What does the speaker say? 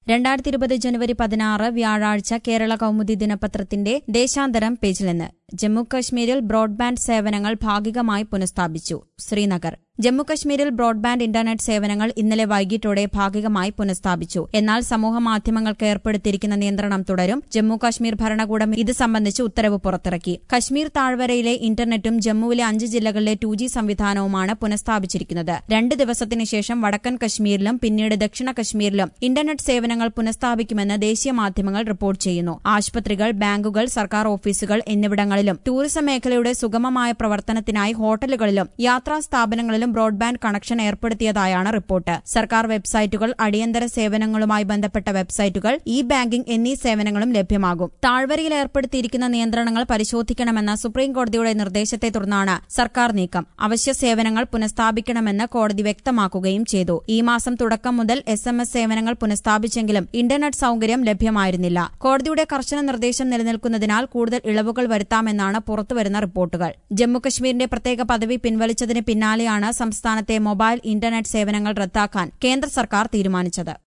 രണ്ടായിരത്തി ഇരുപത് ജനുവരി പതിനാറ് വ്യാഴാഴ്ച കേരള കൗമുദി ദിനപത്രത്തിന്റെ ദേശാന്തരം പേജിൽ നിന്ന് ജമ്മുകശ്മീരിൽ ബ്രോഡ്ബാൻഡ് സേവനങ്ങൾ ഭാഗികമായി പുനഃസ്ഥാപിച്ചു ശ്രീനഗർ ജമ്മുകശ്മീരിൽ ബ്രോഡ്ബാൻഡ് ഇന്റർനെറ്റ് സേവനങ്ങൾ ഇന്നലെ വൈകിട്ടോടെ ഭാഗികമായി പുനഃസ്ഥാപിച്ചു എന്നാൽ സമൂഹമാധ്യമങ്ങൾക്ക് ഏർപ്പെടുത്തിയിരിക്കുന്ന നിയന്ത്രണം തുടരും ജമ്മു കശ്മീർ ഭരണകൂടം ഇത് സംബന്ധിച്ച് ഉത്തരവ് പുറത്തിറക്കി കശ്മീർ താഴ്വരയിലെ ഇന്റർനെറ്റും ജമ്മുവിലെ അഞ്ച് ജില്ലകളിലെ ടു ജി സംവിധാനവുമാണ് പുനഃസ്ഥാപിച്ചിരിക്കുന്നത് രണ്ട് ദിവസത്തിനു ശേഷം വടക്കൻ കശ്മീരിലും പിന്നീട് ദക്ഷിണ കശ്മീരിലും ഇന്റർനെറ്റ് സേവനങ്ങൾ പുനഃസ്ഥാപിക്കുമെന്ന് ദേശീയ മാധ്യമങ്ങൾ റിപ്പോർട്ട് ചെയ്യുന്നു ആശുപത്രികൾ ബാങ്കുകൾ സർക്കാർ ഓഫീസുകൾ എന്നിവിടങ്ങളിലും ടൂറിസം മേഖലയുടെ സുഗമമായ പ്രവർത്തനത്തിനായി ഹോട്ടലുകളിലും യാത്രാ സ്ഥാപനങ്ങളിലും ബ്രോഡ്ബാൻഡ് കണക്ഷൻ ഏർപ്പെടുത്തിയതായാണ് റിപ്പോർട്ട് സർക്കാർ വെബ്സൈറ്റുകൾ അടിയന്തര സേവനങ്ങളുമായി ബന്ധപ്പെട്ട വെബ്സൈറ്റുകൾ ഇ ബാങ്കിംഗ് എന്നീ സേവനങ്ങളും ലഭ്യമാകും താഴ്വരയിൽ ഏർപ്പെടുത്തിയിരിക്കുന്ന നിയന്ത്രണങ്ങൾ പരിശോധിക്കണമെന്ന സുപ്രീംകോടതിയുടെ നിർദ്ദേശത്തെ തുടർന്നാണ് സർക്കാർ നീക്കം അവശ്യ സേവനങ്ങൾ പുനഃസ്ഥാപിക്കണമെന്ന് കോടതി വ്യക്തമാക്കുകയും ചെയ്തു ഈ മാസം തുടക്കം മുതൽ എസ് എം എസ് സേവനങ്ങൾ പുനഃസ്ഥാപിച്ചെങ്കിലും ഇന്റർനെറ്റ് സൌകര്യം ലഭ്യമായിരുന്നില്ല കോടതിയുടെ കർശന നിർദ്ദേശം നിലനിൽക്കുന്നതിനാൽ കൂടുതൽ ഇളവുകൾ വരുത്താമെന്നാണ് പുറത്തുവരുന്ന റിപ്പോർട്ടുകൾ ജമ്മുകശ്മീരിന്റെ പ്രത്യേക പദവി പിൻവലിച്ചതിന് പിന്നാലെയാണ് സംസ്ഥാനത്തെ മൊബൈൽ ഇന്റർനെറ്റ് സേവനങ്ങൾ റദ്ദാക്കാൻ കേന്ദ്ര സർക്കാർ തീരുമാനിച്ചത്